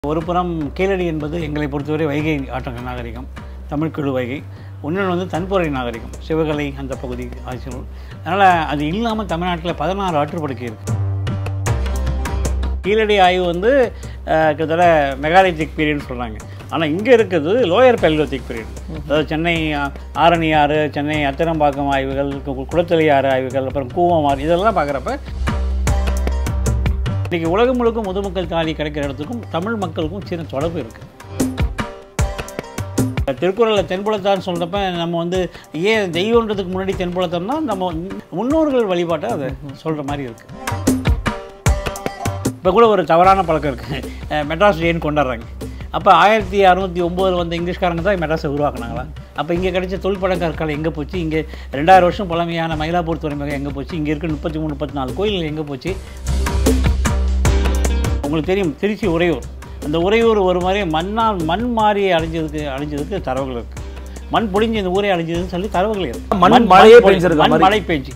ஒரு புறம் கீழடி என்பது எங்களை பொறுத்தவரை வைகை ஆற்றங்க நாகரிகம் தமிழ்குழு வைகை இன்னொன்று வந்து தன்புரை நாகரிகம் சிவகலை அந்த பகுதி ஆட்சிகள் அதனால் அது இல்லாமல் தமிழ்நாட்டில் பதினாறு ஆற்றுப்படுக்கை இருக்குது கீழடி ஆய்வு வந்து அஹ், கிட்டத்தட்ட மெகாலித்திக் பீரியட்னு சொல்கிறாங்க ஆனால் இங்கே இருக்கிறது லோயர் பெல்கோத்திக் பீரியட் அதாவது சென்னை அஹ், ஆரணி ஆறு சென்னை அத்திரம்பாக்கம் ஆய்வுகள் கு- குளத்தளி ஆறு ஆய்வுகள் அப்புறம் கூவம் ஆறு இதெல்லாம் பார்க்குறப்ப இன்றைக்கி உலகம் முழுக்க முதுமக்கள் தாலி கிடைக்கிற இடத்துக்கும் தமிழ் மக்களுக்கும் சின்ன தொடர்பு இருக்குது திருக்குறளில் தென்புலத்தான்னு சொல்கிறப்ப நம்ம வந்து ஏன் தெய்வன்றதுக்கு முன்னாடி தென்புலத்தம்னா நம்ம முன்னோர்கள் வழிபாட்டை அதை சொல்கிற மாதிரி இருக்குது இப்போ கூட ஒரு தவறான பழக்கம் இருக்குது மெட்ராஸ் டேன்னு கொண்டாடுறாங்க அப்போ ஆயிரத்தி அறுநூற்றி ஒம்போதில் வந்த இங்கிலீஷ்காரங்க தான் மெட்ராஸை உருவாக்குனாங்களா அப்போ இங்கே கிடைச்ச தொல்பழக்க கற்காலம் எங்கே போச்சு இங்கே ரெண்டாயிரம் வருஷம் பழமையான மயிலாப்பூர் துறைமுகம் எங்கே போச்சு இங்கே இருக்க முப்பத்தி மூணு முப்பத்தி நாலு கோயில்கள் எங்கே போச்சு உங்களுக்கு தெரியும் திருச்சி உறையூர் அந்த உறையூர் ஒரு மாதிரி மண்ணால் மண் மாறி அழிஞ்சதுக்கு அழிஞ்சதுக்கு தரவுகள் இருக்குது மண் பொழிஞ்சு இந்த ஊரே அழிஞ்சதுன்னு சொல்லி தரவுகள் இருக்கு மண் மழையே பொழி- பெய்ஞ்சிருக்க மண் மாதிரி. மழை பெய்ஞ்சு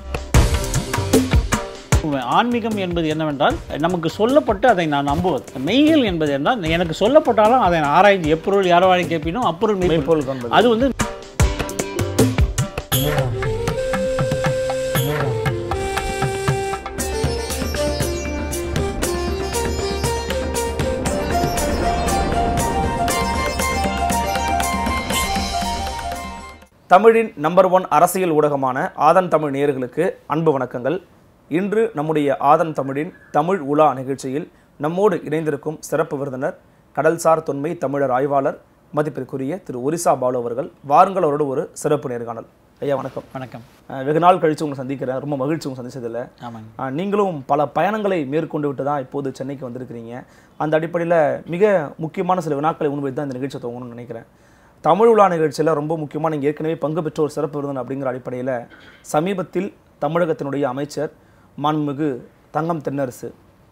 ஆன்மீகம் என்பது என்னவென்றால் நமக்கு சொல்லப்பட்டு அதை நான் நம்புவது மெய்கள் என்பது என்றால் எனக்கு சொல்லப்பட்டாலும் அதை நான் ஆராய்ந்து எப்பொருள் யாரவாழி கேட்பினோ அப்பொருள் மெய்ப்பொருள் மெய்ப்பொருள் காண்பது. அது வந்து தமிழின் நம்பர் ஒன் அரசியல் ஊடகமான ஆதன் தமிழ் நேயர்களுக்கு அன்பு வணக்கங்கள் இன்று நம்முடைய ஆதன் தமிழின் தமிழ் உலா நிகழ்ச்சியில் நம்மோடு இணைந்திருக்கும் சிறப்பு விருந்தினர் கடல்சார் தொன்மை தமிழர் ஆய்வாளர் மதிப்பிற்குரிய திரு ஒரிசா பாலு அவர்கள் வாருங்கள் அவரோட ஒரு சிறப்பு நேர்காணல் ஐயா வணக்கம் வணக்கம் அஹ் வெகு நாள் கழிச்சு உங்களை சந்திக்கிறேன் ரொம்ப மகிழ்ச்சி உங்களை சந்திச்சதில்லை ஆமாங்க ஆஹ் நீங்களும் பல பயணங்களை மேற்கொண்டு விட்டு தான் இப்போது சென்னைக்கு வந்திருக்கிறீங்க அந்த அடிப்படையில் மிக முக்கியமான சில வினாக்களை முன்வைத்து தான் இந்த நிகழ்ச்சியை துவங்கணும்னு நினைக்கிறேன் தமிழ் உலா நிகழ்ச்சியில் ரொம்ப முக்கியமாக நீங்கள் ஏற்கனவே பங்கு பெற்ற ஒரு சிறப்பு விருந்தன் அப்படிங்கிற அடிப்படையில் சமீபத்தில் தமிழகத்தினுடைய அமைச்சர் மாண்புமிகு தங்கம் தென்னரசு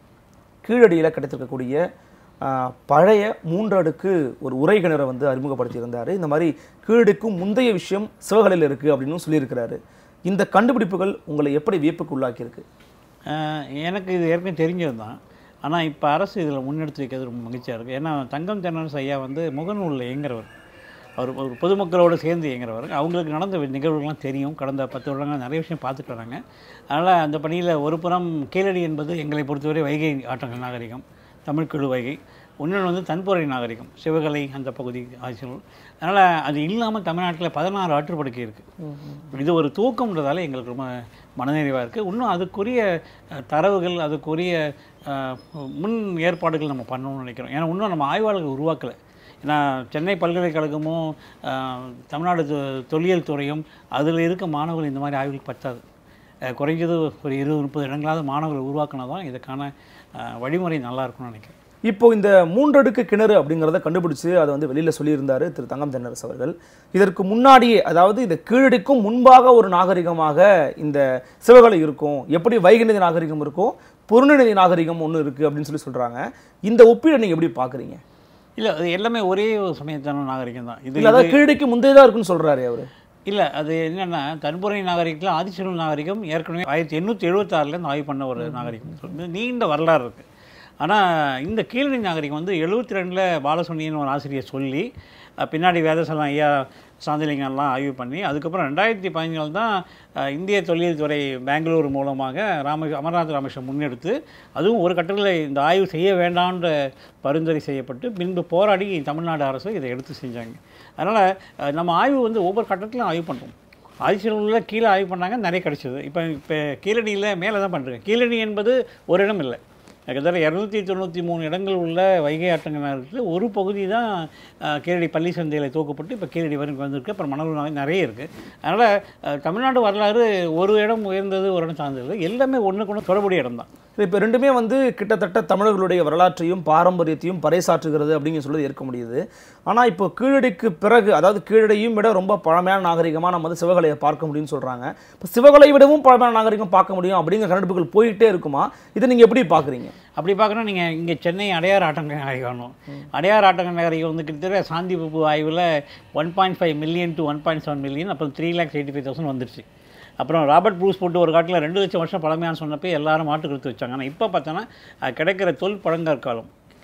கீழடியில் கிடைத்திருக்கக்கூடிய ஆஹ், பழைய மூன்று அடுக்கு ஒரு உரை கிணறை வந்து அறிமுகப்படுத்தியிருந்தார் இந்த மாதிரி கீழடிக்கும் முந்தைய விஷயம் சிவகலையில் இருக்குது அப்படின்னு சொல்லியிருக்கிறாரு இந்த கண்டுபிடிப்புகள் உங்களை எப்படி வியப்புக்கு உள்ளாக்கியிருக்கு அஹ் எனக்கு இது ஏற்கனவே தெரிஞ்சது தான் ஆனால் இப்போ அரசு இதில் முன்னெடுத்து வைக்கிறது ரொம்ப மகிழ்ச்சியாக இருக்குது ஏன்னா தங்கம் தென்னரசு ஐயா வந்து முகநூலில் இயங்குறவர் அவர் ஒரு பொதுமக்களோடு சேர்ந்து இயங்குறவர் அவங்களுக்கு நடந்த நிகழ்வுகள்லாம் தெரியும் கடந்த பத்து வருடங்கள் நிறைய விஷயம் பார்த்துட்டு வராங்க அதனால் அந்த பணியில் ஒரு புறம் கீழடி என்பது எங்களை பொறுத்தவரை வைகை ஆற்றங்கள் நாகரிகம் தமிழ்குழு வைகை இன்னொன்று வந்து தன்புரை நாகரிகம் சிவகலை அந்த பகுதி ஆட்சிகள் அதனால் அது இல்லாமல் தமிழ்நாட்டில் பதினாறு ஆற்றுப்படுக்கை இருக்குது இது ஒரு தூக்கம்ன்றதால எங்களுக்கு ரொம்ப மனநிறைவாக இருக்குது இன்னும் அதுக்குரிய அஹ், தரவுகள் அதுக்குரிய அஹ், முன் ஏற்பாடுகள் நம்ம பண்ணணும்னு நினைக்கிறோம் ஏன்னா இன்னும் நம்ம ஆய்வாளர்கள் உருவாக்கலை ஏன்னா சென்னை பல்கலைக்கழகமும் அஹ், தமிழ்நாடு தொ- தொல்லியல் துறையும் அதில் இருக்க மாணவர்கள் இந்த மாதிரி ஆய்வுகள் பத்தாது அஹ், குறைஞ்சது ஒரு இருபது முப்பது இடங்களாவது மாணவர்களை உருவாக்கினா தான் இதுக்கான அஹ், வழிமுறை நல்லா இருக்கும்னு நினைக்கிறேன் இப்போ இந்த மூன்றடுக்கு கிணறு அப்படிங்கிறத கண்டுபிடிச்சு அதை வந்து வெளியில சொல்லியிருந்தாரு திரு தங்கம் தென்னரசு அவர்கள் இதற்கு முன்னாடியே அதாவது இந்த கீழடிக்கும் முன்பாக ஒரு நாகரிகமாக இந்த சிவகலை இருக்கும் எப்படி வைகநிதி நாகரிகம் இருக்கும் பொருணநிதி நாகரிகம் ஒன்று இருக்கு அப்படின்னு சொல்லி சொல்றாங்க இந்த ஒப்பீடை நீங்க எப்படி பாக்குறீங்க இல்லை அது எல்லாமே ஒரே ஒரு சமயத்தான நாகரிகம் தான் இது இல்ல அதாவது கீழடிக்கு முந்தையதா இருக்குன்னு சொல்றாரு அவரு இல்லை அது என்னென்னா தன்புரை நாகரிகத்தில் ஆதிச்சநல்லூர் நாகரிகம் ஏற்கனவே ஆயிரத்தி எண்ணூற்றி எழுபத்தாறுலேருந்து ஆய்வு பண்ண ஒரு நாகரிகம் இது நீண்ட வரலாறு இருக்குது ஆனால் இந்த கீழடி நாகரிகம் வந்து எழுபத்தி ரெண்டில் பாலசுனின்னு ஒரு ஆசிரியர் சொல்லி அஹ், பின்னாடி வேதசலம் ஐயா சாந்திலிங்கம்லாம் ஆய்வு பண்ணி அதுக்கப்புறம் ரெண்டாயிரத்தி பதினேழு தான் அஹ், இந்திய தொழில் துறை பெங்களூர் மூலமாக ராம அமர்நாத் ராமேஸ்வரம் முன்னெடுத்து அதுவும் ஒரு கட்டத்தில் இந்த ஆய்வு செய்ய வேண்டான்ற பரிந்துரை செய்யப்பட்டு பின்பு போராடி தமிழ்நாடு அரசு இதை எடுத்து செஞ்சாங்க அதனால் நம்ம ஆய்வு வந்து ஒவ்வொரு கட்டத்திலும் ஆய்வு பண்ணுறோம் ஆதிச்சநல்லூரில் கீழே ஆய்வு பண்ணாங்க நிறைய கிடைச்சது இப்போ இப்போ கீழடியில் மேலே தான் பண்ணுறேன் கீழடி என்பது ஒரு இடம் இல்லை கிட்டத்தட்ட இரநூத்தி தொண்ணூற்றி மூணு இடங்கள் உள்ள வைகை ஆற்றங்கத்தில் ஒரு பகுதி தான் அஹ், கீழடி பள்ளி சந்தையில் தூக்கப்பட்டு இப்போ கீழடி வரைக்கும் வந்திருக்கு அப்புறம் மணல் நாகரிகம் நிறைய இருக்குது அதனால் தமிழ்நாடு வரலாறு ஒரு இடம் உயர்ந்தது ஒரு இடம் சார்ந்தது எல்லாமே ஒன்றுக்கு ஒன்று தொடர்புடைய இடம் தான் இப்போ ரெண்டுமே வந்து கிட்டத்தட்ட தமிழர்களுடைய வரலாற்றையும் பாரம்பரியத்தையும் பறைசாற்றுகிறது அப்படிங்க சொல்றது ஏற்க முடியுது ஆனால் இப்போ கீழடிக்கு பிறகு அதாவது கீழடியும் விட ரொம்ப பழமையான நாகரிகமாக நம்ம வந்து சிவகலையை பார்க்க முடியும்னு சொல்கிறாங்க இப்போ சிவகலை விடவும் பழமையான நாகரிகம் பார்க்க முடியும் அப்படிங்கிற கண்டுபிடிப்புகள் போயிட்டே இருக்குமா இதை நீங்கள் எப்படி பார்க்குறீங்க அப்படி பார்க்கணும் நீங்கள் இங்கே சென்னை அடையார் ஆட்டங்க நாகரிகம் அடையார் ஆட்டங்க நாகரிகம் வந்து கிட்டத்தட்ட சாந்தி பப்பு ஆய்வில் one point five million to one point seven million அப்புறம் three lakhs eighty five thousand வந்துருச்சு அப்புறம் ராபர்ட் ப்ரூஸ் போட்டு ஒரு காட்டில் ரெண்டு லட்சம் வருஷம் பழமையான சொன்னப்போ எல்லாரும் மாட்டு கருத்து வச்சாங்க ஆனால் இப்போ பார்த்தோன்னா அது கிடைக்கிற தொல் பழங்கற்காலம்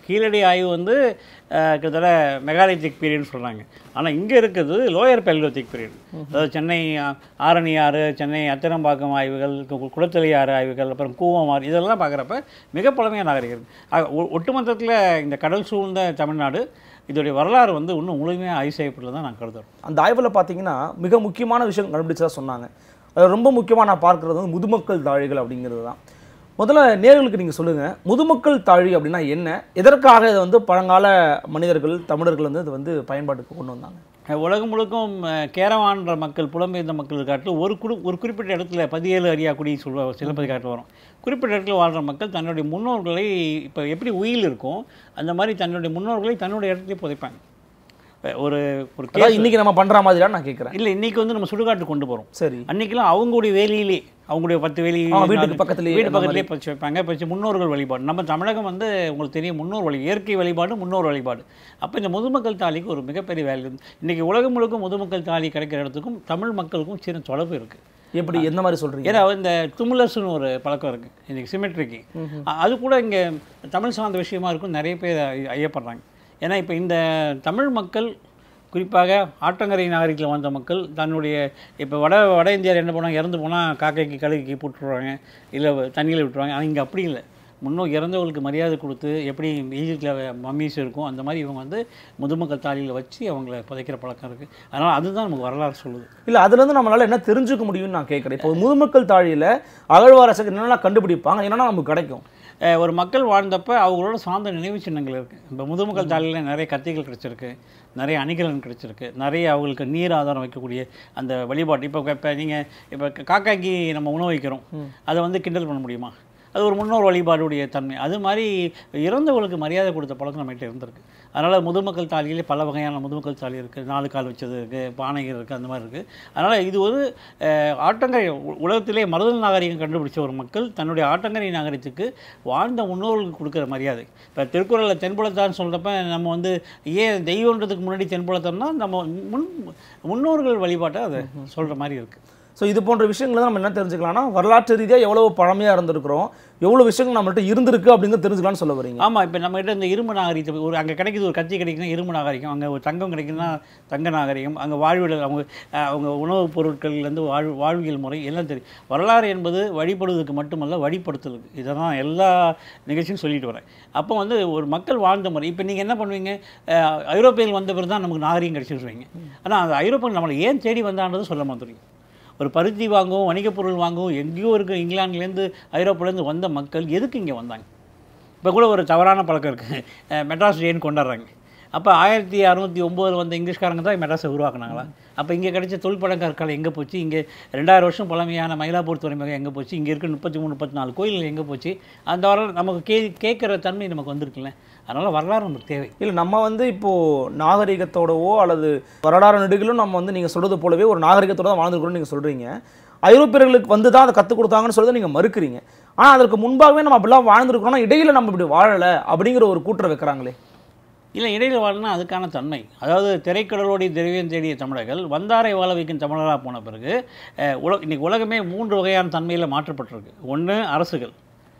கீழடி ஆய்வு வந்து அஹ், கிட்டத்தட்ட மெகாலித்திக் பீரியட்னு சொல்கிறாங்க ஆனால் இங்கே இருக்கிறது லோயர் பெல்கோத்திக் பீரியட் அதாவது சென்னை அஹ், ஆரணி ஆறு சென்னை அத்திரம்பாக்கம் ஆய்வுகள் கு- குளத்தளி ஆறு ஆய்வுகள் அப்புறம் கூவம் ஆறு இதெல்லாம் பார்க்குறப்ப மிக பழமையான நாகரிகம் இருக்கு. ஆக, ஒ- ஒட்டுமொத்தத்தில் இந்த கடல் சூழ்ந்த தமிழ்நாடு இதோடைய வரலாறு வந்து இன்னும் முழுமையாக ஆய்வு செய்யப்பட்டுள்ளதான் நான் கருதுறேன் அந்த ஆய்வில் பார்த்தீங்கன்னா மிக முக்கியமான விஷயம் கண்டுபிடிச்சதா சொன்னாங்க அது ரொம்ப முக்கியமாக நான் பார்க்குறது வந்து முதுமக்கள் தாழிகள் அப்படிங்கிறது தான் முதல்ல நேர்களுக்கு நீங்கள் சொல்லுங்கள் முதுமக்கள் தாழி அப்படின்னா என்ன எதற்காக இதை வந்து பழங்கால மனிதர்கள் தமிழர்கள் வந்து இதை வந்து பயன்பாட்டுக்கு கொண்டு வந்தாங்க அஹ் உலகம் முழுக்கும் அஹ், கேரவான்ற மக்கள் புலம்பெயர்ந்த மக்கள் காட்டில் ஒரு குடு ஒரு குறிப்பிட்ட இடத்துல பதினேழு அரியா குடி சொல்லுவா சிலப்பதி காட்டில் வரும் குறிப்பிட்ட இடத்துல வாழ்கிற மக்கள் தன்னுடைய முன்னோர்களை இப்போ எப்படி உயில் இருக்கும் அந்த மாதிரி தன்னுடைய முன்னோர்களை தன்னுடைய இடத்துலயே புதைப்பாங்க இப்ப ஒரு ஒரு அதாவது கேஸ் இன்னைக்கு நம்ம பண்ற மாதிரியா நான் கேட்குறேன் இல்லை இன்னைக்கு வந்து நம்ம சுடுகாட்டு கொண்டு போகிறோம் சரி அன்னைக்கெல்லாம் அவங்களுடைய வேலியிலே அவங்களுடைய பத்து வேலி ஆ, வீட்டுக்கு பக்கத்துலயே வீட்டு அந்த பக்கத்துலேயே பச்சு வைப்பாங்க பச்சு முன்னோர்கள் வழிபாடு நம்ம தமிழகம் வந்து உங்களுக்கு தெரியும் முன்னோர் வழி இயற்கை வழிபாடு முன்னோர் வழிபாடு அப்போ இந்த முதுமக்கள் தாலிக்கு ஒரு மிகப்பெரிய வேல்யூ இருக்கு இன்னைக்கு உலகம் முழுக்க முதுமக்கள் தாலி கிடைக்கிற இடத்துக்கும் தமிழ் மக்களுக்கும் சின்ன தொடர்பு இருக்குது எப்படி எந்த மாதிரி சொல்றீங்க ஏன்னா இந்த துமுலஸ்னு ஒரு பழக்கம் இருக்குது இன்னைக்கு சிமெட்ரிக்கு அது கூட இங்கே தமிழ் சார்ந்த விஷயமா இருக்கும் நிறைய பேர் ஐ- ஐயப்படுறாங்க ஏன்னா இப்போ இந்த தமிழ் மக்கள் குறிப்பாக ஆற்றங்கரை நாகரிகத்தில் வந்த மக்கள் தன்னுடைய இப்போ வட வட இந்தியாவில் என்ன பண்ணுவாங்க இறந்து போனால் காக்கைக்கு கழுகுக்கு போட்டுருவாங்க இல்லை தண்ணியில் விட்டுருவாங்க ஆனால் இங்கே அப்படி இல்லை முன்னோர் இறந்தவங்களுக்கு மரியாதை கொடுத்து எப்படி ஈஜிப்டில் மம்மீஸ் இருக்கும் அந்த மாதிரி இவங்க வந்து முதுமக்கள் தாலியில் வச்சு அவங்கள புதைக்கிற பழக்கம் இருக்குது அதனால் அதுதான் நமக்கு வரலாறு சொல்லுது இல்ல அதுல இருந்து நம்மளால என்ன தெரிஞ்சுக்க முடியும்னு நான் கேட்குறேன் இப்போ முதுமக்கள் தாழியில அகழ்வாராய்ச்சி என்னென்ன கண்டுபிடிப்பாங்க என்னென்ன நமக்கு கிடைக்கும் அஹ் ஒரு மக்கள் வாழ்ந்தப்ப அவங்களோட சார்ந்த நினைவு சின்னங்கள் இருக்குது இப்போ முதுமக்கள் தாலியில் நிறைய கத்திகள் கிடைச்சிருக்கு நிறைய அணிகலன் கிடைச்சிருக்கு நிறைய அவங்களுக்கு நீர் ஆதாரம் வைக்கக்கூடிய அந்த வழிபாடு இப்போ இப்போ நீங்கள் இப்போ காக்காய்க்கு நம்ம உணவு வைக்கிறோம் அதை வந்து கிண்டல் பண்ண முடியுமா அது ஒரு முன்னோர் வழிபாடுடைய தன்மை அது மாதிரி இறந்தவங்களுக்கு மரியாதை கொடுத்த பழக்கம் நம்மகிட்ட இருந்திருக்கு அதனால் முதுமக்கள் தாலியிலே பல வகையான முதுமக்கள் தாலி இருக்குது நாலு கால் வச்சது இருக்குது பானைகள் இருக்குது அந்த மாதிரி இருக்குது அதனால் இது ஒரு அஹ், ஆட்டங்கரை உ- உலகத்திலே மருதல் நாகரிகம் கண்டுபிடிச்ச ஒரு மக்கள் தன்னுடைய ஆட்டங்கரை நாகரிகத்துக்கு வாழ்ந்த முன்னோர்களுக்கு கொடுக்குற மரியாதை இப்போ திருக்குறளில் தென்புலத்தான்னு சொல்கிறப்ப நம்ம வந்து ஏன் தெய்வன்றதுக்கு முன்னாடி தென்புலத்தம்னா நம்ம முன் முன்னோர்கள் வழிபாட்டை அதை சொல்கிற மாதிரி இருக்குது ஸோ இது போன்ற விஷயங்களை நம்ம என்ன தெரிஞ்சுக்கலாம்னா வரலாற்று ரீதியாக எவ்வளவு பழமையாக இருந்திருக்கிறோம் எவ்வளோ விஷயங்கள் நம்மள்ட்ட இருந்திருக்கு அப்படிங்கிறது தெரிஞ்சுக்கலாம்னு சொல்ல வரீங்க ஆமாம் இப்போ நம்மகிட்ட இந்த இரும்பு நாகரிகத்தை ஒரு அங்கே கிடைக்குது ஒரு கத்தி கிடைக்குதுன்னா இரும்பு நாகரிகம் அங்கே ஒரு தங்கம் கிடைக்குதுன்னா தங்க நாகரிகம் அங்கே வாழ்வியல் அவங்க அஹ், அவங்க உணவுப் பொருட்கள்லேருந்து வாழ் வாழ்வியல் முறை எல்லாம் தெரியும் வரலாறு என்பது வழிபடுவதற்கு மட்டுமல்ல வழிபடுத்துறதுக்கு இதை தான் எல்லா நிகழ்ச்சியும் சொல்லிட்டு வரேன் அப்போ வந்து ஒரு மக்கள் வாழ்ந்த முறை இப்போ நீங்கள் என்ன பண்ணுவீங்க அஹ், ஐரோப்பியர்கள் வந்த பிறகு தான் நமக்கு நாகரிகம் கிடைச்சிருவீங்க ஆனால் அந்த ஐரோப்பியர்கள் நம்மளை ஏன் தேடி வந்தான்றது சொல்ல மாட்டேறீங்க ஒரு பருத்தி வாங்கவும் வணிகப் பொருள் வாங்கவும் எங்கேயோ இருக்க இங்கிலாந்துலேருந்து ஐரோப்பாலேருந்து வந்த மக்கள் எதுக்கு இங்கே வந்தாங்க இப்போ கூட ஒரு தவறான பழக்கம் இருக்குது மெட்ராஸ் டேன்னு கொண்டாடுறாங்க அப்போ ஆயிரத்தி அறுநூற்றி ஒம்போதில் வந்த இங்கிலீஷ்காரங்க தான் மெட்ராஸை உருவாக்குனாங்களா அப்போ இங்கே கிடைச்ச தொல்படம் கற்காலம் எங்கே போச்சு இங்கே ரெண்டாயிரம் வருஷம் பழமையான மயிலாப்பூர் துறைமுகம் எங்கே போச்சு இங்கே இருக்க முப்பத்தி மூணு முப்பத்தி நாலு கோயில்கள் எங்கே போச்சு அந்த வரலாறு நமக்கு கே கேட்குற தன்மை நமக்கு வந்திருக்குல்ல அதனால் வரலாறு நமக்கு தேவை இல்லை நம்ம வந்து இப்போ நாகரிகத்தோடவோ அல்லது வரலாறு நெடுகிலும் நம்ம வந்து நீங்கள் சொல்றது போலவே ஒரு நாகரிகத்தோட தான் வாழ்ந்துருக்கிறோம்னு நீங்கள் சொல்றீங்க ஐரோப்பியர்களுக்கு வந்து தான் அதை கற்றுக் கொடுத்தாங்கன்னு சொல்லி நீங்கள் மறுக்கிறீங்க ஆனால் அதற்கு முன்பாகவே நம்ம அப்படிலாம் வாழ்ந்துருக்கிறோம்னா இடையில நம்ம இப்படி வாழலை அப்படிங்கிற ஒரு கூற்றை வைக்கிறாங்களே இல்லை இடையில வாழனா அதுக்கான தன்மை அதாவது திரைக்கடலோடைய திரவியம் தேடிய தமிழர்கள் வந்தாரை வாழ வைக்கும் தமிழராக போன பிறகு அஹ், உல இன்னைக்கு உலகமே மூன்று வகையான தன்மையில் மாற்றப்பட்டிருக்கு ஒன்று அரசுகள்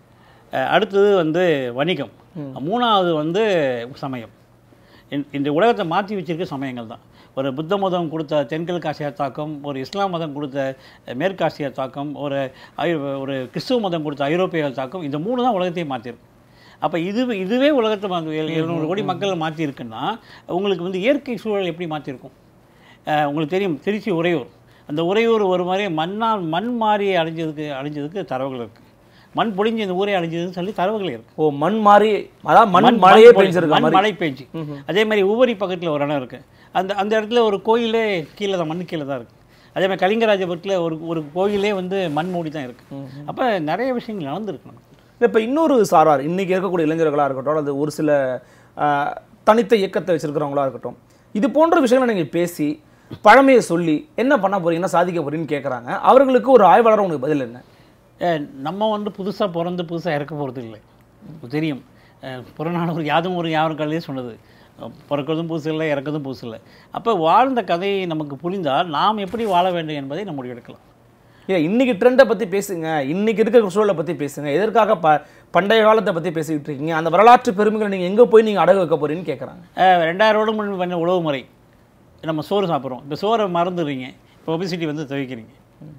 அஹ், அடுத்தது வந்து வணிகம் மூணாவது வந்து சமயம் இந்த- இந்த உலகத்தை மாற்றி வச்சிருக்க சமயங்கள் தான் ஒரு புத்த மதம் கொடுத்த தென்கிழக்கு ஆசியா தாக்கம் ஒரு இஸ்லாம் மதம் கொடுத்த அஹ், மேற்காசிய தாக்கம் ஒரு ஐ- ஒரு கிறிஸ்துவ மதம் கொடுத்த ஐரோப்பியர்கள் தாக்கம் இந்த மூணு தான் உலகத்தையும் மாற்றிருக்கு அப்போ இது இதுவே உலகத்தை மாற்றி எழுநூறு கோடி மக்களை மாற்றிருக்குன்னா உங்களுக்கு வந்து இயற்கை சூழல் எப்படி மாற்றிருக்கும் அஹ், உங்களுக்கு தெரியும் திருச்சி உறையூர் அந்த உறையூர் ஒரு மாதிரி மண்ணால் மண் மாறி அழிஞ்சதுக்கு அழிஞ்சதுக்கு தரவுகள் இருக்குது மண் பொழிஞ்சு இந்த ஊரே அழிஞ்சதுன்னு சொல்லி தரவுகள் இருக்குது ஓ மண் மாறி அதாவது மண் மழையே பெஞ்சிருக்க மண் மாதிரி மழை பெஞ்சு அதே மாதிரி உவரி பக்கத்தில் ஒரு இடம் இருக்குது அந்த அந்த இடத்துல ஒரு கோயிலே கீழே தான் மண் கீழே தான் இருக்குது அதே மாதிரி கலிங்கராஜபுரத்தில் ஒரு ஒரு கோயிலே வந்து மண் மூடி தான் இருக்குது அப்போ நிறைய விஷயங்கள் நடந்திருக்கு நமக்கு இப்போ இன்னொரு சாரார் இன்னைக்கு இருக்கக்கூடிய இளைஞர்களாக இருக்கட்டும் அல்லது ஒரு சில ஆஹ், தனித்த இயக்கத்தை வச்சிருக்கிறவங்களா இருக்கட்டும் இது போன்ற விஷயங்களை நீங்கள் பேசி பழமையை சொல்லி என்ன பண்ண போறீங்கன்னா சாதிக்க போறீங்கன்னு கேட்குறாங்க அவர்களுக்கு ஒரு ஆய்வாளர் உங்களுக்கு பதில் என்ன அஹ் நம்ம வந்து புதுசாக பிறந்து புதுசாக இறக்க போகிறது இல்லை தெரியும் அஹ் புறநானூறு யாதும் ஒரு யாரும் கதையே சொன்னது அஹ் பிறக்கிறதும் புதுசு இல்லை இறக்கிறதும் புதுசு இல்லை அப்போ வாழ்ந்த கதையை நமக்கு புரிந்தால் நாம் எப்படி வாழ வேண்டும் என்பதை நம்ம முடிவெடுக்கலாம் ஏன் இன்னைக்கு ட்ரெண்டை பற்றி பேசுங்க இன்னைக்கு இருக்கிற சூழலை பற்றி பேசுங்க எதற்காக ப பண்டைய காலத்தை பத்தி பேசிக்கிட்டு இருக்கீங்க அந்த வரலாற்று பெருமைகளை நீங்க எங்க போய் நீங்க அடகு வைக்க போறீங்கன்னு கேட்குறாங்க அஹ் ரெண்டாயிரம் வருடம் முன்பு பண்ண உழவு முறை நம்ம சோறு சாப்பிட்றோம் இப்போ சோறை மறந்துடுறீங்க இப்போ ஒபிசிட்டி வந்து துவைக்கிறீங்க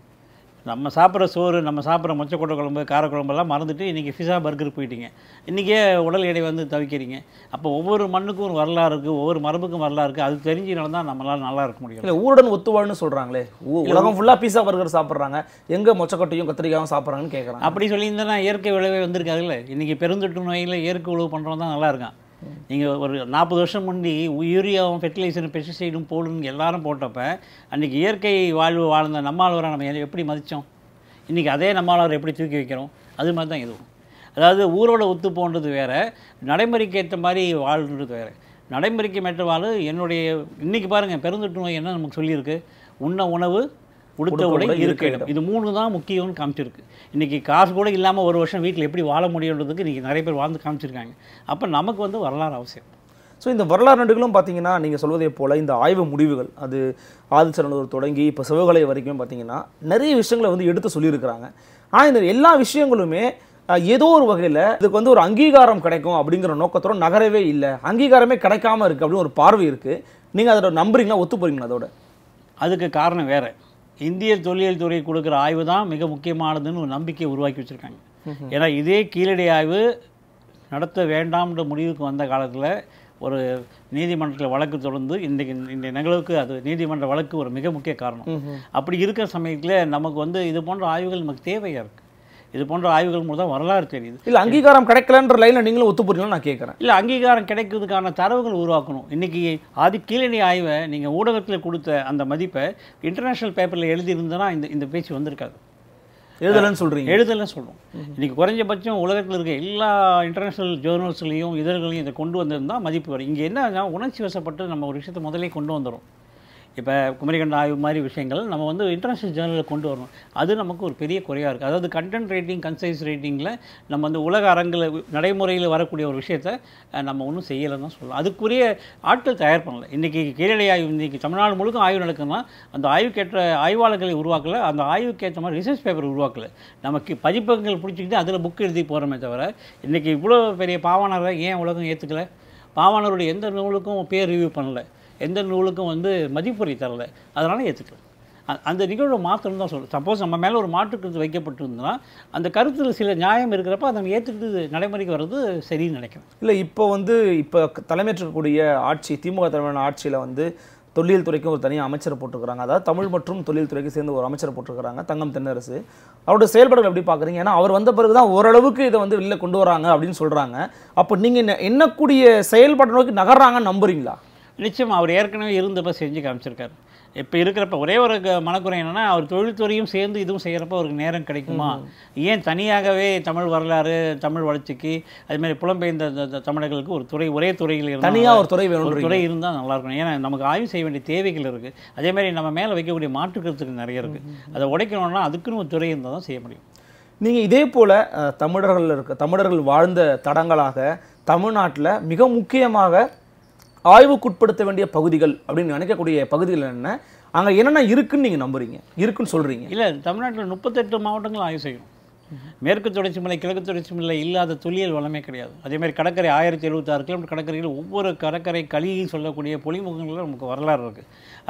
நம்ம சாப்பிட்ற சோறு நம்ம சாப்பிட்ற மொச்சக்கொட்டை குழம்பு காரக்குழம்பெல்லாம் மறந்துட்டு இன்றைக்கி ஃபிஸா பர்கர் போயிட்டீங்க இன்றைக்கே உடல் எடை வந்து தவிக்கிறீங்க அப்போ ஒவ்வொரு மண்ணுக்கும் ஒரு வரலாறு இருக்குது ஒவ்வொரு மரபுக்கும் வரலாறு இருக்குது அது தெரிஞ்சுனால தான் நம்மளால் நல்லா இருக்க முடியும் இல்ல ஊருடன் ஒத்துவாழ்னு சொல்றாங்களே ஊ- உலகம் ஃபுல்லா பீஸா பர்கர் சாப்பிடுறாங்க எங்க மொச்சக்கொட்டையும் கத்திரிக்காயும் சாப்பிடுறாங்கன்னு கேட்குறாங்க அப்படி சொல்லியிருந்தா இயற்கை விளைவே வந்திருக்காதுல்ல இன்றைக்கி பெருந்தொற்று நோயில் இயற்கை உழவு பண்ணுறவன் தான் நல்லா இருக்கான் நீங்கள் ஒரு நாற்பது வருஷம் முந்தி யூரியாவும் ஃபெர்டிலைசரும் பெஸ்டிசைடும் போடுன்னு எல்லாரும் போட்டப்ப அன்றைக்கி இயற்கை வாழ்வு வாழ்ந்த நம்மாழ்வரை நம்ம எ- எப்படி மதித்தோம் இன்றைக்கி அதே நம்மாழ்வரை எப்படி தூக்கி வைக்கிறோம் அது மாதிரி தான் இதுவும் அதாவது ஊரோட ஒத்து போன்றது வேற நடைமுறைக்கு ஏற்ற மாதிரி வாழ்ன்றது வேற நடைமுறைக்கு ஏற்ற வாழ் என்னுடைய இன்னைக்கு பாருங்கள் பெருந்தொற்று நோய் என்ன நமக்கு சொல்லியிருக்கு உண்ண உணவு உடுத்த உடுத்த உடை உடை, இருக்க இருக்க இடம் இது மூணு தான் முக்கியம்னு காமிச்சிருக்கு இன்றைக்கி காசு கூட இல்லாமல் ஒரு வருஷம் வீட்டில் எப்படி வாழ முடியுன்றதுக்கு இன்றைக்கி நிறைய பேர் வாழ்ந்து காமிச்சிருக்காங்க அப்போ நமக்கு வந்து வரலாறு அவசியம் ஸோ இந்த வரலாறு நண்டுகளும் பார்த்தீங்கன்னா நீங்கள் சொல்வதை போல இந்த ஆய்வு முடிவுகள் அது ஆதிச்சரனூர் தொடங்கி இப்போ சிவகலை வரைக்கும் பார்த்தீங்கன்னா நிறைய விஷயங்களை வந்து எடுத்து சொல்லியிருக்கிறாங்க ஆனால் இந்த எல்லா விஷயங்களுமே அஹ், ஏதோ ஒரு வகையில் இதுக்கு வந்து ஒரு அங்கீகாரம் கிடைக்கும் அப்படிங்கிற நோக்கத்தோட நகரவே இல்லை அங்கீகாரமே கிடைக்காம இருக்கு அப்படின்னு ஒரு பார்வை இருக்கு நீங்கள் அதோட நம்புறீங்களா ஒத்து போறீங்களா அதோட அதுக்கு காரணம் வேறு இந்திய தொல்லியல் துறை கொடுக்குற ஆய்வு தான் மிக முக்கியமானதுன்னு ஒரு நம்பிக்கையை உருவாக்கி வச்சுருக்காங்க ஏன்னா இதே கீழடி ஆய்வு நடத்த வேண்டாம்ன்ற முடிவுக்கு வந்த காலத்தில் ஒரு நீதிமன்றத்தில் வழக்கு தொடர்ந்து இன்றைக்கு இந்த நிகழ்வுக்கு அது நீதிமன்ற வழக்கு ஒரு மிக முக்கிய காரணம் அப்படி இருக்கிற சமயத்தில் நமக்கு வந்து இது போன்ற ஆய்வுகள் நமக்கு தேவையாக இருக்குது இது போன்ற ஆய்வுகள் மூலம் தான் வரலாறு தெரியுது இல்லை அங்கீகாரம் கிடைக்கலன்ற லைனில் நீங்களும் ஒத்து போறீங்களா நான் கேட்குறேன் இல்லை அங்கீகாரம் கிடைக்கிறதுக்கான தரவுகள் உருவாக்கணும் இன்றைக்கி ஆதி கீழடி ஆய்வை நீங்கள் ஊடகத்தில் கொடுத்த அந்த மதிப்பை இன்டர்நேஷ்னல் பேப்பரில் எழுதியிருந்தனா இந்த இந்த பேச்சு வந்திருக்காது எழுதலன்னு சொல்றீங்க எழுதலாம் சொல்கிறோம் இன்றைக்கி குறைஞ்சபட்சம் உலகத்தில் இருக்க எல்லா இன்டர்நேஷ்னல் ஜேர்னல்ஸ்லையும் இதழ்களையும் இதை கொண்டு வந்திருந்தால் மதிப்பு வரும் இங்கே என்ன உணர்ச்சி வசப்பட்டு நம்ம ஒரு விஷயத்தை முதலே கொண்டு வந்துடும் இப்போ குமரிகண்ட ஆய்வு மாதிரி விஷயங்கள் நம்ம வந்து இன்டர்நேஷ்னல் ஜேர்னலில் கொண்டு வரணும் அது நமக்கு ஒரு பெரிய குறையாக இருக்குது அதாவது கண்டென்ட் ரேட்டிங் கன்சைஸ் ரேட்டிங்கில் நம்ம வந்து உலக அரங்கில் நடைமுறையில் வரக்கூடிய ஒரு விஷயத்தை அஹ், நம்ம ஒன்றும் செய்யலைன்னு தான் சொல்லலாம் அதுக்குரிய ஆட்கள் தயார் பண்ணல இன்றைக்கி கீழடி ஆய்வு இன்றைக்கி தமிழ்நாடு முழுக்க ஆய்வு நடக்குதுன்னா அந்த ஆய்வுக்கேற்ற ஆய்வாளர்களை உருவாக்கல அந்த ஆய்வுக்கேற்ற மாதிரி ரிசர்ச் பேப்பர் உருவாக்கல நமக்கு பதிப்பகங்கள் பிடிச்சிக்கிட்டு அதில் புக் எழுதி போகிறோமே தவிர இன்றைக்கி இவ்வளோ பெரிய பாவாணரை ஏன் உலகம் ஏற்றுக்கல பாவாணருடைய எந்த நூலுக்கும் பேர் ரிவ்யூ பண்ணல எந்த நூலுக்கும் வந்து மதிப்புரை தரல அதனால் ஏற்றுக்கல அ- அந்த நிகழ்வை மாற்றணும் தான் சொல்கிறேன் சப்போஸ் நம்ம மேலே ஒரு மாற்று கருத்து வைக்கப்பட்டிருந்ததுன்னா அந்த கருத்தில் சில நியாயம் இருக்கிறப்ப அதை நம்ம ஏற்றுக்கிட்டு நடைமுறைக்கு வர்றது சரின்னு நினைக்கிறேன் இல்லை இப்போ வந்து இப்போ தலைமையேற்றக்கூடிய ஆட்சி திமுக தலைமையான ஆட்சியில் வந்து தொல்லியல் துறைக்கும் ஒரு தனியாக அமைச்சரை போட்டிருக்கிறாங்க அதாவது தமிழ் மற்றும் தொல்லியல் துறைக்கு சேர்ந்து ஒரு அமைச்சரை போட்டிருக்கிறாங்க தங்கம் தென்னரசு அவரோட செயல்பாடுகள் எப்படி பார்க்குறீங்க ஏன்னா அவர் வந்த பிறகு தான் ஓரளவுக்கு இதை வந்து வெளில கொண்டு வராங்க அப்படின்னு சொல்கிறாங்க அப்போ நீங்கள் எண்ணக்கூடிய செயல்பாடு நோக்கி நகர்றாங்கன்னு நம்புறீங்களா நிச்சயம் அவர் ஏற்கனவே இருந்தப்ப செஞ்சு காமிச்சிருக்காரு இப்போ இருக்கிறப்ப ஒரே ஒரு க- மனக்குறை என்னன்னா அவர் தொழில்துறையும் சேர்ந்து இதுவும் செய்கிறப்ப அவருக்கு நேரம் கிடைக்குமா ஏன் தனியாகவே தமிழ் வரலாறு தமிழ் வளர்ச்சிக்கு அது மாதிரி புலம்பெயர்ந்த த- த- தமிழர்களுக்கு ஒரு துறை ஒரே துறையில் இருந்தா தனியா ஒரு துறை ஒரு வேணும் துறை இருந்தால் நல்லா இருக்கும் ஏன்னா நமக்கு ஆய்வு செய்ய வேண்டிய தேவைகள் இருக்குது அதே மாதிரி நம்ம மேலே வைக்கக்கூடிய மாற்றுக்கருத்துக்கு நிறைய இருக்குது அதை உடைக்கணும்னா அதுக்குன்னு ஒரு துறை இருந்தால் தான் செய்ய முடியும் நீங்கள் இதே போல் அஹ், தமிழர்கள் இருக்க தமிழர்கள் வாழ்ந்த தடங்களாக தமிழ்நாட்டில் மிக முக்கியமாக ஆய்வுக்குட்படுத்த வேண்டிய பகுதிகள் அப்படின்னு நினைக்கக்கூடிய பகுதிகள் என்ன அங்கே என்னென்ன இருக்குன்னு நீங்கள் நம்புறீங்க இருக்குன்னு சொல்கிறீங்க இல்லை தமிழ்நாட்டில் முப்பத்தெட்டு மாவட்டங்கள் ஆய்வு செய்யும் மேற்கு தொடர்ச்சி மலை கிழக்கு தொடர்ச்சி மலை இல்லாத தொல்லியல் வளமே கிடையாது அதே மாதிரி கடற்கரை ஆயிரத்தி எழுபத்தாறு கிலோமீட்டர் கடற்கரையில் ஒவ்வொரு கடற்கரை களியில் சொல்லக்கூடிய பொலிமுகங்களில் நமக்கு வரலாறு இருக்குது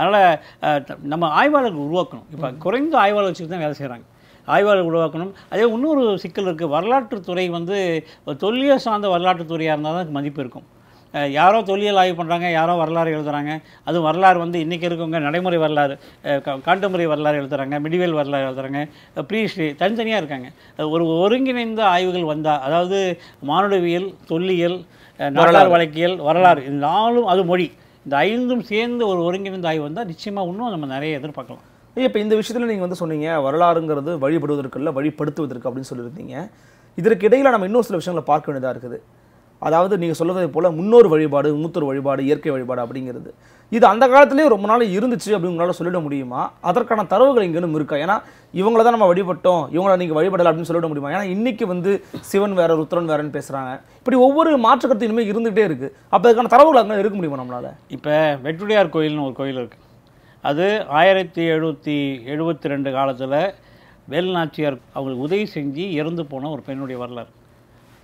அதனால் நம்ம ஆய்வாளர்கள் உருவாக்கணும் இப்போ குறைந்த ஆய்வாளர் வச்சுட்டு தான் வேலை செய்கிறாங்க ஆய்வாளர் உருவாக்கணும் அதே இன்னொரு சிக்கல் இருக்குது வரலாற்றுத்துறை வந்து ஒரு தொல்லியல் சார்ந்த வரலாற்றுத்துறையாக இருந்தால் தான் அதுக்கு மதிப்பு இருக்கும் அஹ் யாரோ தொல்லியல் ஆய்வு பண்ணுறாங்க யாரோ வரலாறு எழுதுறாங்க அதுவும் வரலாறு வந்து இன்றைக்கி இருக்கவங்க நடைமுறை வரலாறு காண்டமுறை வரலாறு எழுதுறாங்க மிடிவேல் வரலாறு எழுதுறாங்க ப்ரீ ஹிஸ்ட்ரி தனித்தனியாக இருக்காங்க அஹ் ஒரு ஒருங்கிணைந்த ஆய்வுகள் வந்தால் அதாவது மானுடவியல் தொல்லியல் அஹ் நாட்டார் வழக்கியல் வரலாறு இந்த நாலும் அது மொழி இந்த ஐந்தும் சேர்ந்து ஒரு ஒருங்கிணைந்த ஆய்வு வந்தால் நிச்சயமாக இன்னும் நம்ம நிறைய எதிர்பார்க்கலாம் இப்போ இந்த விஷயத்தில் நீங்கள் வந்து சொன்னீங்க வரலாறுங்கிறது வழிபடுவதற்கு இல்லை வழிபடுத்துவதற்கு அப்படின்னு சொல்லியிருந்தீங்க இதற்கு இடையில நம்ம இன்னொரு சில விஷயங்களை பார்க்க வேண்டியதாக இருக்குது அதாவது நீங்கள் சொல்வதை போல முன்னோர் வழிபாடு மூத்தோர் வழிபாடு இயற்கை வழிபாடு அப்படிங்கிறது இது அந்த காலத்திலேயே ரொம்ப நாள் இருந்துச்சு அப்படின்னு உங்களால் சொல்லிட முடியுமா அதற்கான தரவுகள் இங்கேனும் இருக்கா ஏன்னா இவங்கள தான் நம்ம வழிபட்டோம் இவங்கள நீங்கள் வழிபடலை அப்படின்னு சொல்லிட முடியுமா ஏன்னா இன்னைக்கு வந்து சிவன் வேற ருத்ரன் வேறன்னு பேசுகிறாங்க இப்படி ஒவ்வொரு மாற்றுக்கருத்து இனிமேல் இருந்துகிட்டே இருக்குது அப்போ அதுக்கான தரவுகள் அங்கே இருக்க முடியுமா நம்மளால இப்போ வெட்டுடையார் கோயில்னு ஒரு கோயில் இருக்குது அது ஆயிரத்தி எழுநூற்றி எழுபத்தி ரெண்டு காலத்தில் வேலுநாச்சியார் அவங்களுக்கு உதவி செஞ்சு இறந்து போன ஒரு பெண்ணுடைய வரலாறு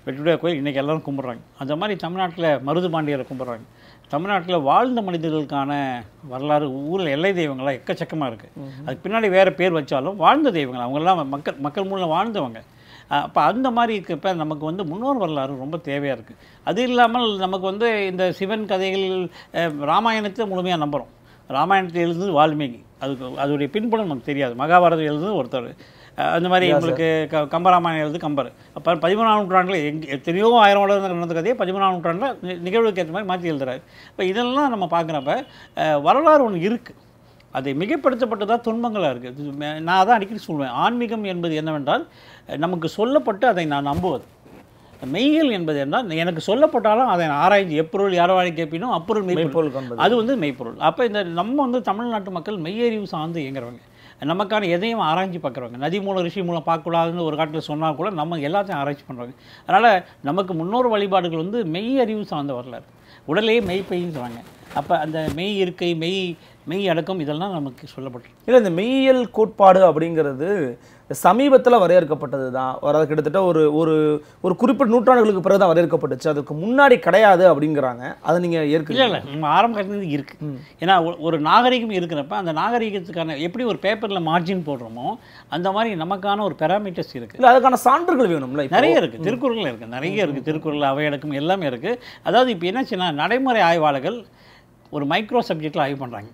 வெற்றியுடைய கோயில் இன்றைக்கி எல்லாரும் கும்பிட்றாங்க அந்த மாதிரி தமிழ்நாட்டில் மருது பாண்டியரை கும்பிட்றாங்க தமிழ்நாட்டில் வாழ்ந்த மனிதர்களுக்கான வரலாறு ஊரில் எல்லை தெய்வங்களாம் எக்கச்சக்கமாக இருக்குது அதுக்கு பின்னாடி வேறு பேர் வச்சாலும் வாழ்ந்த தெய்வங்கள் அவங்கெல்லாம் மக்கள் மக்கள் மூலம் வாழ்ந்தவங்க அப்போ அந்த மாதிரி இருக்கப்ப நமக்கு வந்து முன்னோர் வரலாறு ரொம்ப தேவையாக இருக்குது அது இல்லாமல் நமக்கு வந்து இந்த சிவன் கதைகள் அஹ், ராமாயணத்தை முழுமையாக நம்புகிறோம் ராமாயணத்தை எழுதுனது வால்மீகி அதுக்கு அதோடைய பின்புலம் நமக்கு தெரியாது மகாபாரதம் எழுதுனது ஒருத்தர் அஹ், அந்த மாதிரி உங்களுக்கு க கம்பராமாயணம் எழுது கம்பர் அப்போ பதிமூணாம் நூற்றாண்டில் எங் எத்தனையோ ஆயிரம் வருடம் நடந்த கதையை பதிமூணாம் நூற்றாண்டில் நி- நிகழ்வுக்கு ஏற்ற மாதிரி மாற்றி எழுதுறாரு இப்போ இதெல்லாம் நம்ம பார்க்குறப்ப அஹ், வரலாறு ஒன்று இருக்குது அதை மிகைப்படுத்தப்பட்டதாக துன்பங்களாக இருக்குது நான் அதான் அடிக்கடி சொல்லுவேன் ஆன்மீகம் என்பது என்னவென்றால் அஹ், நமக்கு சொல்லப்பட்டு அதை நான் நம்புவது மெய்யியல் என்பது என்றால் எனக்கு சொல்லப்பட்டாலும் அதை நான் ஆராய்ச்சி எப்பொருள் யாரவாழி கேட்பினோ அப்பொருள் மெய்ப்பொருள் மெய்ப்பொருள் காண்பது அது வந்து மெய்ப்பொருள் அப்போ இந்த நம்ம வந்து தமிழ்நாட்டு மக்கள் மெய்யறிவு சார்ந்து இயங்குறவங்க நமக்கான எதையும் ஆராய்ச்சி பார்க்குறவங்க நதி மூலம் ரிஷி மூலம் பார்க்கக்கூடாதுன்னு ஒரு காலத்தில் சொன்னால் கூட நம்ம எல்லாத்தையும் ஆராய்ச்சி பண்ணுறாங்க அதனால் நமக்கு முன்னோர் வழிபாடுகள் வந்து மெய் அறிவு சார்ந்த வரலாறு உடலே மெய்ப்பைன்னு சொல்கிறாங்க அப்போ அந்த மெய் இருக்கை மெய் மெய் அடக்கம் இதெல்லாம் நமக்கு சொல்லப்பட்டிருக்கு இல்லை இந்த மெய்யியல் கோட்பாடு அப்படிங்கிறது சமீபத்தில் வரையறுக்கப்பட்டது தான் ஒரு அது கிட்டத்தட்ட ஒரு ஒரு ஒரு குறிப்பிட்ட நூற்றாண்டுகளுக்கு பிறகு தான் வரையறுக்கப்பட்டுச்சு அதுக்கு முன்னாடி கிடையாது அப்படிங்கிறாங்க அதை நீங்கள் இல்லை ஏற்க இல்லை நம்ம ஆரம்ப காலத்துலேருந்து இருக்குது ஏன்னா ஒரு- ஒரு நாகரிகம் இருக்கிறப்ப அந்த நாகரிகத்துக்கான எப்படி ஒரு பேப்பரில் மார்ஜின் போடுறோமோ அந்த மாதிரி நமக்கான ஒரு பெராமீட்டர்ஸ் இருக்குது இல்லை அதுக்கான சான்றுகள் வேணும்ல இப்போ நிறைய இருக்குது திருக்குறள் இருக்குது நிறைய இருக்குது திருக்குறள் அவையடக்கம் எல்லாமே இருக்குது அதாவது இப்போ என்னாச்சுன்னா நடைமுறை ஆய்வாளர்கள் ஒரு மைக்ரோ சப்ஜெக்டில் ஆய்வு பண்ணுறாங்க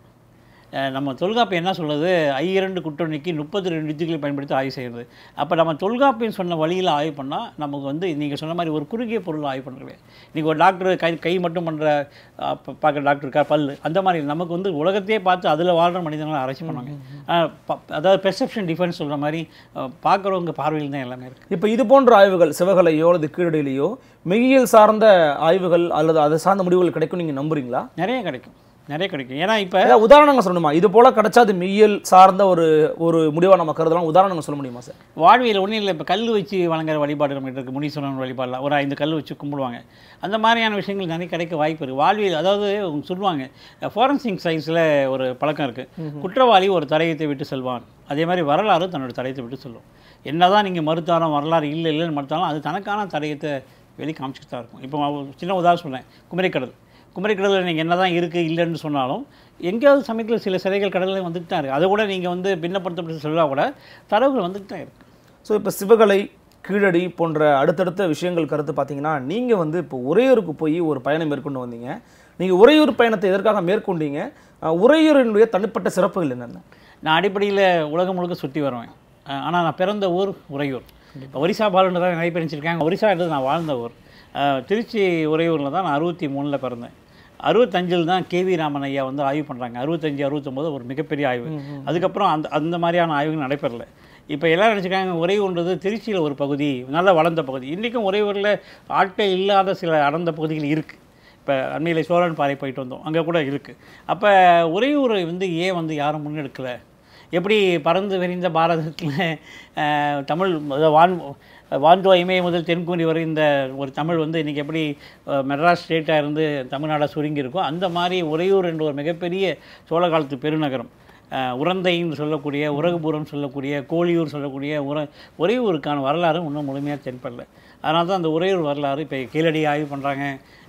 நம்ம தொல்காப்பியம் என்ன சொல்லுது ஐயிரண்டு குற்றணிக்கு முப்பத்தி ரெண்டு வித்துக்களை பயன்படுத்தி ஆய்வு செய்கிறது அப்போ நம்ம தொல்காப்பியம் சொன்ன வழியில் ஆய்வு பண்ணால் நமக்கு வந்து நீங்கள் சொன்ன மாதிரி ஒரு குறுகிய பொருள் ஆய்வு பண்ணுறவே இன்றைக்கி ஒரு டாக்டர் கை கை மட்டும் பண்ணுற பார்க்குற டாக்டர் இருக்கா பல்லு அந்த மாதிரி நமக்கு வந்து உலகத்தையே பார்த்து அதில் வாழ்கிற மனிதர்களை ஆராய்ச்சி பண்ணுவாங்க அஹ் ப- அதாவது பெர்செப்ஷன் டிஃபரன்ஸ் சொல்கிற மாதிரி பார்க்குறவங்க பார்வையில் தான் எல்லாமே இருக்குது இப்போ இது போன்ற ஆய்வுகள் சிவகலையோ அல்லது கீழடியிலையோ மெய்யியல் சார்ந்த ஆய்வுகள் அல்லது அதை சார்ந்த முடிவுகள் கிடைக்கும் நீங்கள் நம்புறீங்களா நிறைய கிடைக்கும் நிறைய கிடைக்கும் ஏன்னா இப்போ ஏதாவது உதாரணங்கள் சொல்லணுமா இது போல கிடைச்சா அது மெய்யியல் சார்ந்த ஒரு ஒரு முடிவா நம்ம கருதலாம் உதாரணங்கள் சொல்ல முடியுமா சார் வாழ்வியல் ஒன்றும் இல்லை இப்போ கல் வச்சு வழங்குற வழிபாடு நம்ம இருக்குது முனீஸ்வரன் வழிபாடலாம் ஒரு ஐந்து கல் வச்சு கும்பிடுவாங்க அந்த மாதிரியான விஷயங்கள் நிறைய கிடைக்க வாய்ப்பு இருக்குது வாழ்வியல் அதாவது அவங்க சொல்லுவாங்க ஃபாரன்சிக் சயின்ஸில் ஒரு பழக்கம் இருக்குது குற்றவாளி ஒரு தடயத்தை விட்டு செல்வான் அதே மாதிரி வரலாறு தன்னோட தடயத்தை விட்டு சொல்லும் என்னதான் நீங்கள் மறுத்தாலும் வரலாறு இல்லை இல்லைன்னு மறுத்தாலும் அது தனக்கான தடயத்தை வெளி காமிச்சிட்டு தான் இருக்கும் இப்போ நான் ஒரு சின்ன உதாரணம் சொன்னேன் குமரிக்கடல் குமரிக்கடலில் நீங்கள் என்ன தான் இருக்குது இல்லைன்னு சொன்னாலும் எங்கேயாவது சமயத்தில் சில சிலைகள் கடலில் வந்துட்டு தான் இருக்குது அதை கூட நீங்கள் வந்து பின்னப்படுத்தப்பட்டு சொல்லா கூட தரவுகள் வந்துட்டு தான் இருக்குது ஸோ இப்போ சிவகலை கீழடி போன்ற அடுத்தடுத்த விஷயங்கள் கருத்து பார்த்தீங்கன்னா நீங்கள் வந்து இப்போ உறையூருக்கு போய் ஒரு பயணம் மேற்கொண்டு வந்தீங்க நீங்கள் உறையூர் பயணத்தை எதற்காக மேற்கொண்டீங்க அஹ், உறையூரினுடைய தனிப்பட்ட சிறப்புகள் என்னென்ன நான் அடிப்படையில் உலகம் முழுக்க சுற்றி வருவேன் ஆனால் நான் பிறந்த ஊர் உறையூர் இப்போ ஒரிசா பாலுன்னு தான் நிறைய பேர் நினச்சிருக்காங்க ஒரிசான்றது நான் வாழ்ந்த ஊர் அஹ், திருச்சி உறையூரில் தான் நான் அறுபத்தி மூணில் பிறந்தேன் அறுபத்தஞ்சில் தான் கேவி ராமன் ஐயா வந்து ஆய்வு பண்ணுறாங்க அறுபத்தஞ்சு அறுபத்தொம்போது ஒரு மிகப்பெரிய ஆய்வு அதுக்கப்புறம் அந்த அந்த மாதிரியான ஆய்வுகள் நடைபெறல இப்போ எல்லாரும் நினச்சிக்காங்க உறையூர்ன்றது திருச்சியில் ஒரு பகுதி நல்லா வளர்ந்த பகுதி இன்றைக்கும் உறையூரில் ஆட்கள் இல்லாத சில அடர்ந்த பகுதிகள் இருக்குது இப்போ அண்மையில் சோழன் பாறை போயிட்டு வந்தோம் அங்கே கூட இருக்குது அப்போ உறையூரை வந்து ஏன் வந்து யாரும் முன்னெடுக்கலை எப்படி பறந்து விரிந்த பாரதத்தில் அஹ், தமிழ் அதாவது வான் வான்தோ இமய முதல் தென்கூனி வரை இந்த ஒரு தமிழ் வந்து இன்றைக்கி எப்படி அஹ், மெட்ராஸ் ஸ்டேட்டாக இருந்து தமிழ்நாடாக சுருங்கி இருக்கோ அந்த மாதிரி உறையூர் என்ற ஒரு மிகப்பெரிய சோழ காலத்து பெருநகரம் அஹ், உரந்தைன்னு சொல்லக்கூடிய உரகுபுரம் சொல்லக்கூடிய கோழியூர் சொல்லக்கூடிய உர உறையூருக்கான வரலாறு இன்னும் முழுமையாக தென்படல அதனால தான் அந்த உறையூர் வரலாறு இப்போ கீழடி ஆய்வு பண்ணுறாங்க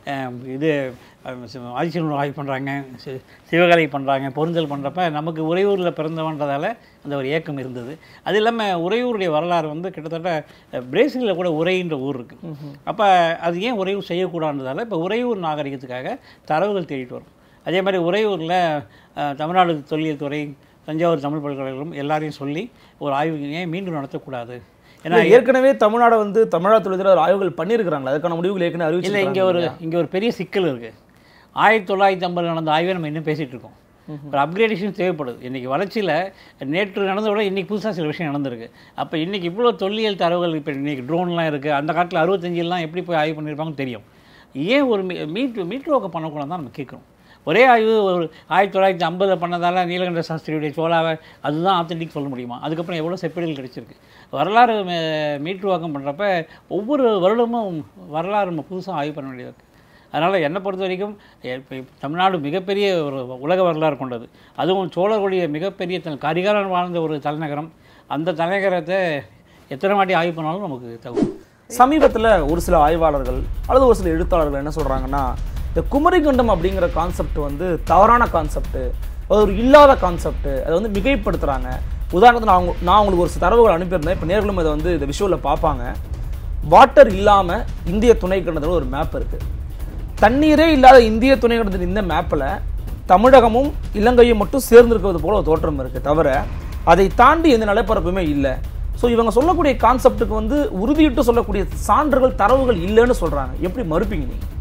இது ஆதிச்சநூறு ஆய்வு பண்ணுறாங்க சிவகலை பண்ணுறாங்க பொருந்தல் பண்ணுறப்ப நமக்கு உறையூரில் பிறந்தவன்றதால அந்த ஒரு ஏக்கம் இருந்தது அது இல்லாமல் உறையூருடைய வரலாறு வந்து கிட்டத்தட்ட அஹ், பிரேசிலில் கூட உறைன்ற ஊர் இருக்குது அப்போ அது ஏன் உறையூர் செய்யக்கூடாதுன்றதால இப்போ உறையூர் நாகரிகத்துக்காக தரவுகள் தேடிட்டு வரும் அதே மாதிரி உறையூரில் அஹ், தமிழ்நாடு தொல்லியல் துறை தஞ்சாவூர் தமிழ் பல்கலைக்கழகம் எல்லாரையும் சொல்லி ஒரு ஆய்வு ஏன் மீண்டும் நடத்தக்கூடாது ஏன்னா ஏன்னா ஏற்கனவே தமிழ்நாடு வந்து தமிழ்நாடு தொழில்துறை ஆய்வுகள் பண்ணியிருக்கிறாங்க அதுக்கான முடிவுகள் ஏற்கனவே இல்லை அறிவிச்சு இங்கே ஒரு இங்கே ஒரு பெரிய சிக்கல் இருக்குது ஆயிரத்தி தொள்ளாயிரத்தி ஐம்பது நடந்த ஆய்வை நம்ம இன்னும் பேசிகிட்டு இருக்கோம் ஒரு அப்கிரேடேஷன் தேவைப்படுது இன்றைக்கி வளர்ச்சியில் நேற்று நடந்த விட இன்றைக்கி புதுசாக சில விஷயம் நடந்திருக்கு அப்போ இன்றைக்கி இவ்வளோ தொல்லியல் தரவுகள் இப்போ இன்றைக்கி ட்ரோன்லாம் இருக்குது அந்த காலத்தில் அறுபத்தஞ்சிலாம் எப்படி போய் ஆய்வு பண்ணியிருப்பாங்கன்னு தெரியும் ஏன் ஒரு மீ மீட் மீட்ரோக்க பண்ணக்கூடாது தான் நம்ம கேட்குறோம் ஒரே ஆய்வு ஒரு ஆயிரத்தி தொள்ளாயிரத்தி ஐம்பதில் பண்ணதால நீலகண்ட சாஸ்திரியுடைய சோழாவை அதுதான் ஆத்தென்டிக் சொல்ல முடியுமா அதுக்கப்புறம் எவ்வளோ செப்பேடுகள் கிடைச்சிருக்கு வரலாறு மே- மீட்டுருவாக்கம் பண்ணுறப்ப ஒவ்வொரு வருடமும் வரலாறு நம்ம புதுசாக ஆய்வு பண்ண வேண்டியது இருக்குது அதனால் என்னை பொறுத்த வரைக்கும் எ- இப்ப தமிழ்நாடு மிகப்பெரிய ஒரு உலக வரலாறு கொண்டது அதுவும் சோழர்களுடைய மிகப்பெரிய தல் கரிகாலன் வாழ்ந்த ஒரு தலைநகரம் அந்த தலைநகரத்தை எத்தனை வாட்டி ஆய்வு பண்ணாலும் நமக்கு தகும் சமீபத்தில் ஒரு சில ஆய்வாளர்கள் அல்லது ஒரு சில எழுத்தாளர்கள் என்ன சொல்கிறாங்கன்னா இந்த குமரிகண்டம் அப்படிங்கிற கான்செப்ட் வந்து தவறான கான்செப்ட் அது ஒரு இல்லாத கான்செப்ட் அதை வந்து மிகைப்படுத்துகிறாங்க உதாரணத்துக்கு நான் உங்க- நான் உங்களுக்கு ஒரு சில தரவுகள் அனுப்பியிருந்தேன் இப்போ நேர்களும் இதை வந்து இந்த விஷுவலில் பார்ப்பாங்க வாட்டர் இல்லாமல் இந்திய துணைக்கண்டத்தில் ஒரு மேப் இருக்குது தண்ணீரே இல்லாத இந்திய துணைக்கண்டத்தின் இந்த மேப்பில் தமிழகமும் இலங்கையும் மட்டும் சேர்ந்திருக்கிறது போல ஒரு தோற்றம் இருக்குது தவிர அதை தாண்டி எந்த நிலப்பரப்புமே இல்லை ஸோ இவங்க சொல்லக்கூடிய கான்செப்ட்டுக்கு வந்து உறுதியிட்டு சொல்லக்கூடிய சான்றுகள் தரவுகள் இல்லைன்னு சொல்கிறாங்க எப்படி மறுப்பீங்க நீங்கள்